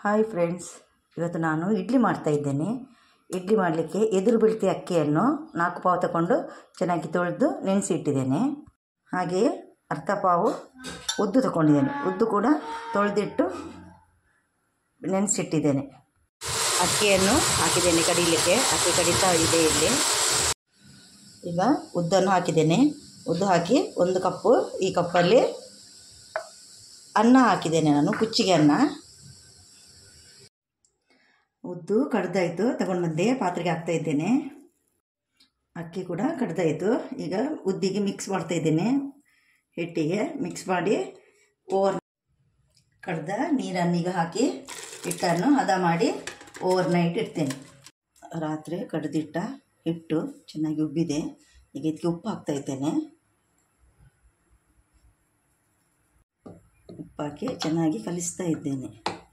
hi friends ಇವತ್ತು ನಾನು ಇಡ್ಲಿ ಮಾಡ್ತಾ ಇದ್ದೇನೆ ಇಡ್ಲಿ ಮಾಡಲಿಕ್ಕೆ ಎದುರು ಬೀಳ್ತಿ ಅಕ್ಕಿಯನ್ನು ನಾಲ್ಕು ಪಾವು ತಗೊಂಡು ಚೆನ್ನಾಗಿ ತೊಳೆದು ನೆನೆಸಿಟ್ಟಿದ್ದೇನೆ ಹಾಗೆಯೇ ಅರ್ಧ ಪಾವು ಉದ್ದು ತಗೊಂಡಿದ್ದೇನೆ ಉದ್ದು ಕೂಡ ತೊಳೆದಿಟ್ಟು ನೆನೆಸಿಟ್ಟಿದ್ದೇನೆ ಅಕ್ಕಿಯನ್ನು ಹಾಕಿದ್ದೇನೆ ಕಡಿಲಿಕ್ಕೆ ಅಕ್ಕಿ ಕಡಿತಾ ಇದೆ ಇಲ್ಲಿ ಈಗ ಉದ್ದನ್ನು ಹಾಕಿದ್ದೇನೆ ಉದ್ದು ಹಾಕಿ ಒಂದು ಕಪ್ಪು ಈ ಕಪ್ಪಲ್ಲಿ ಅನ್ನ ಹಾಕಿದ್ದೇನೆ ನಾನು ಕುಚ್ಚಿಗೆ ಅನ್ನ ಉದ್ದು ಕಡ್ದಾಯಿತು ತಗೊಂಡು ಬಂದೆ ಪಾತ್ರೆಗೆ ಹಾಕ್ತಾ ಇದ್ದೇನೆ ಅಕ್ಕಿ ಕೂಡ ಕಡ್ದಾಯಿತು ಈಗ ಉದ್ದಿಗೆ ಮಿಕ್ಸ್ ಮಾಡ್ತಾ ಇದ್ದೇನೆ ಹಿಟ್ಟಿಗೆ ಮಿಕ್ಸ್ ಮಾಡಿ ಓವರ್ ಕಡ್ದ ನೀರನ್ನು ಈಗ ಹಾಕಿ ಹಿಟ್ಟನ್ನು ಹದ ಮಾಡಿ ಓವರ್ ನೈಟ್ ಇಡ್ತೇನೆ ರಾತ್ರಿ ಕಡ್ದಿಟ್ಟ ಹಿಟ್ಟು ಚೆನ್ನಾಗಿ ಉಬ್ಬಿದೆ ಈಗ ಇದಕ್ಕೆ ಉಪ್ಪು ಹಾಕ್ತಾ ಇದ್ದೇನೆ ಉಪ್ಪಾಕಿ ಚೆನ್ನಾಗಿ ಕಲಿಸ್ತಾ ಇದ್ದೇನೆ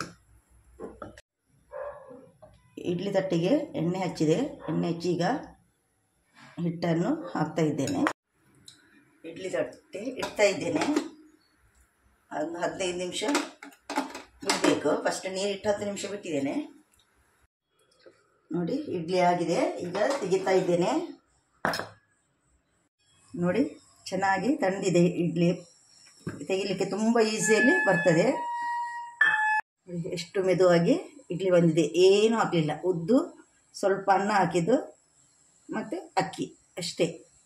ಇಡ್ಲಿ ತಟ್ಟೆಗೆ ಎಣ್ಣೆ ಹಚ್ಚಿದೆ ಎಣ್ಣೆ ಹಚ್ಚಿ ಈಗ ಹಿಟ್ಟನ್ನು ಹಾಕ್ತಾ ಇದ್ದೇನೆ ಇಡ್ಲಿ ತಟ್ಟೆ ಇಡ್ತಾ ಇದ್ದೇನೆ ಒಂದು ಹದಿನೈದು ನಿಮಿಷ ಬಿಡಬೇಕು ಫಸ್ಟ್ ನೀರು ಇಟ್ಟು ಹತ್ತು ನಿಮಿಷ ಬಿಟ್ಟಿದ್ದೇನೆ ನೋಡಿ ಇಡ್ಲಿ ಆಗಿದೆ ಈಗ ತೆಗಿತಾ ಇದ್ದೇನೆ ನೋಡಿ ಚೆನ್ನಾಗಿ ತಂದಿದೆ ಇಡ್ಲಿ ತೆಗಿಲಿಕ್ಕೆ ತುಂಬ ಈಸಿಯಲ್ಲಿ ಬರ್ತದೆ ನೋಡಿ, ಎಷ್ಟು ಮೆದುವಾಗಿ ಇಡ್ಲಿ ಬಂದಿದೆ ಏನು ಹಾಕಲಿಲ್ಲ ಉದ್ದು ಸ್ವಲ್ಪ ಅನ್ನ ಹಾಕಿದ್ದು ಮತ್ತು ಅಕ್ಕಿ ಅಷ್ಟೇ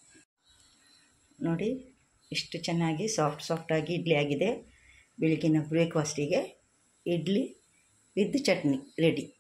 ನೋಡಿ ಎಷ್ಟು ಚೆನ್ನಾಗಿ ಸಾಫ್ಟ್ ಸಾಫ್ಟಾಗಿ ಇಡ್ಲಿ ಆಗಿದೆ ಬೆಳಗಿನ ಬ್ರೇಕ್ಫಾಸ್ಟಿಗೆ ಇಡ್ಲಿ ವಿತ್ ಚಟ್ನಿ ರೆಡಿ